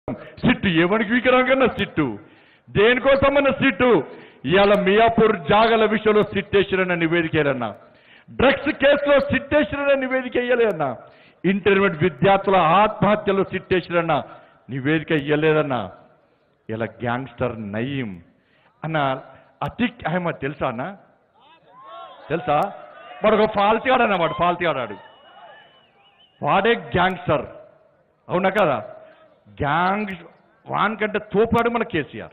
sit ఎవరికి వికరాంగన్న sit దేనికోసమన్న sit ఇవాళ మియాపూర్ జాగల విషయంలో సిట్టేశ్వరన్న నివేదిక ఏదన్నా డ్రగ్స్ కేసులో సిట్టేశ్వరన్న నివేదిక ఇయ్యలేదన్నా ఇంటర్మీడియట్ విద్యార్థుల ఆత్మహత్యలో సిట్టేశ్వరన్న నివేదిక ఇయ్యలేదన్నా ఇలా గ్యాంగ్స్టర్ నయీం అన్న అతిక్ అహ్మద్ తెలుసా అన్న తెలుసా వాడు ఒక ఫాల్తీ ఆడన్న వాడు ఫాల్తీ ఆడాడు వాడే గ్యాంగ్స్టర్ అవునా కదా గ్యాంగ్ వాన్ కంటే తోపాడు మన కేసీఆర్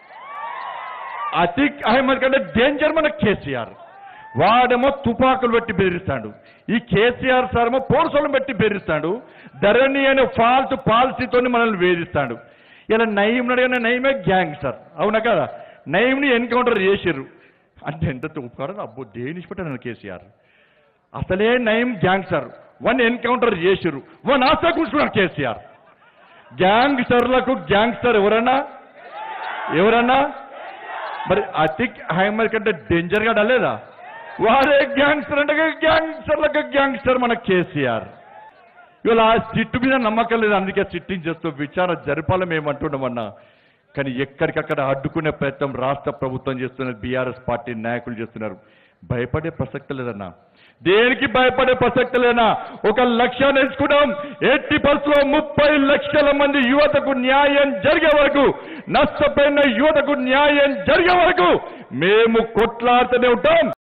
అతిక్ అహ్మద్ కంటే డేంజర్ మన కేసీఆర్ వాడేమో తుపాకులు పెట్టి బెదిరిస్తాడు ఈ కేసీఆర్ సార్ ఏమో పోర్సులను పెట్టి బెదిరిస్తాడు ధరణి అనే ఫాల్ట్ పాలసీతో మనల్ని వేధిస్తాడు ఇలా నయీం అడిగిన నయమే గ్యాంగ్ సార్ అవునా కదా నయీంని ఎన్కౌంటర్ చేసిర్రు అంటే ఎంత తుపాడు అబ్బో దేని పెట్టాను కేసీఆర్ అసలే నయం గ్యాంగ్ సార్ వన్ ఎన్కౌంటర్ చేసిర్రు వన్ ఆశ కూర్చున్నారు కేసీఆర్ గ్యాంగ్స్టర్లకు గ్యాంగ్స్టర్ ఎవరన్నా ఎవరన్నా మరి అతిక్ అహ్మద్ కంటే డేంజర్ గా లేదా వారే గ్యాంగ్స్టర్ అంటే గ్యాంగ్స్టర్లకు గ్యాంగ్స్టర్ మన కేసీఆర్ ఇవాళ ఆ సిట్టు మీద నమ్మకం లేదు అందుకే సిట్టింగ్ చేస్తూ విచారణ జరపాలని మేము అంటున్నామన్నా కానీ ఎక్కడికక్కడ అడ్డుకునే ప్రయత్నం రాష్ట్ర ప్రభుత్వం చేస్తున్నది బీఆర్ఎస్ పార్టీ నాయకులు చేస్తున్నారు భయపడే ప్రసక్తి లేదన్నా దేనికి భయపడే ప్రసక్తి లేనా ఒక లక్ష్యాన్ని ఎంచుకున్నాం ఎట్టి పరిస్థితుల్లో ముప్పై లక్షల మంది యువతకు న్యాయం జరిగే వరకు నష్టపోయిన యువతకు న్యాయం జరిగే వరకు మేము కొట్లాడుతూనే ఉంటాం